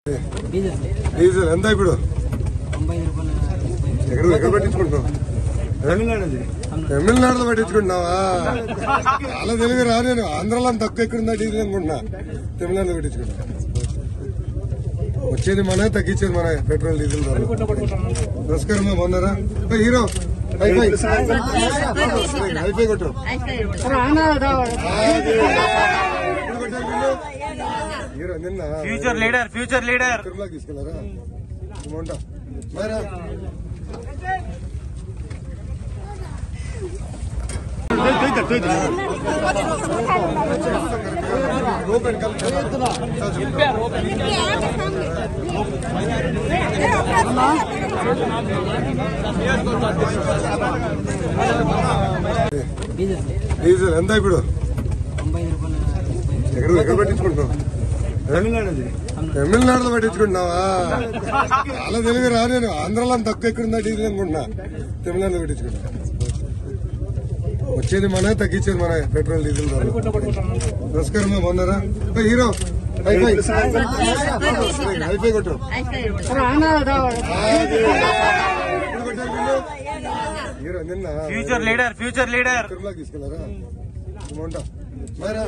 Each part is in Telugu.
డీజిల్ డీజిల్ ఎంత ఇప్పుడు తొంభై ఐదు రూపాయలు ఎక్కడ ఎక్కడ పట్టించుకుంటున్నావు తమిళనాడు తమిళనాడులో పట్టించుకుంటున్నావా చాలా తెలుగు రా నేను ఆంధ్రలో అంత తక్కువ ఎక్కడుందా డీజిల్ అనుకుంటున్నా తమిళనాడులో పట్టించుకుంటా వచ్చేది మన తగ్గించేది మన పెట్రోల్ డీజిల్ ధరలు నమస్కారం అమ్మా, బాగున్నారా ఓ, హీరో హైఫై హైఫై కొట్టు ఎప్పుడు కొట్టారు వీళ్ళు? హీరో నిన్న ఫ్యూచర్ లీడర్ ఫ్యూచర్ లీడర్ తిరుమలకి తీసుకెళ్లారా ఉంటా మరా ఓపెన్ డీజిల్ డీజిల్ ఎంత ఇప్పుడు తొంభై ఐదు రూపాయలు ఎక్కడ ఎక్కడ పట్టించుకుంటున్నావు తమిళనాడు తమిళనాడులో పట్టించుకుంటున్నావా చాలా తెలుగు రా నేను ఆంధ్రలో అంత తక్కువ ఎక్కడుందా డీజిల్ అనుకుంటున్నా తమిళనాడులో పట్టించుకుంటా వచ్చేది మన తగ్గించేది మన పెట్రోల్ డీజిల్ ధరలు నమస్కారం అమ్మా, బాగున్నారా ఓ, హీరో హైఫై హైఫై కొట్టు ఎప్పుడు కొట్టారు వీళ్ళు? హీరో నిన్న ఫ్యూచర్ లీడర్ ఫ్యూచర్ లీడర్ తిరుమలకి తీసుకెళ్లారా ఉంటా మరా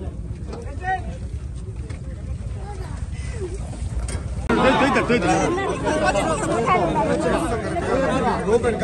ఓపెన్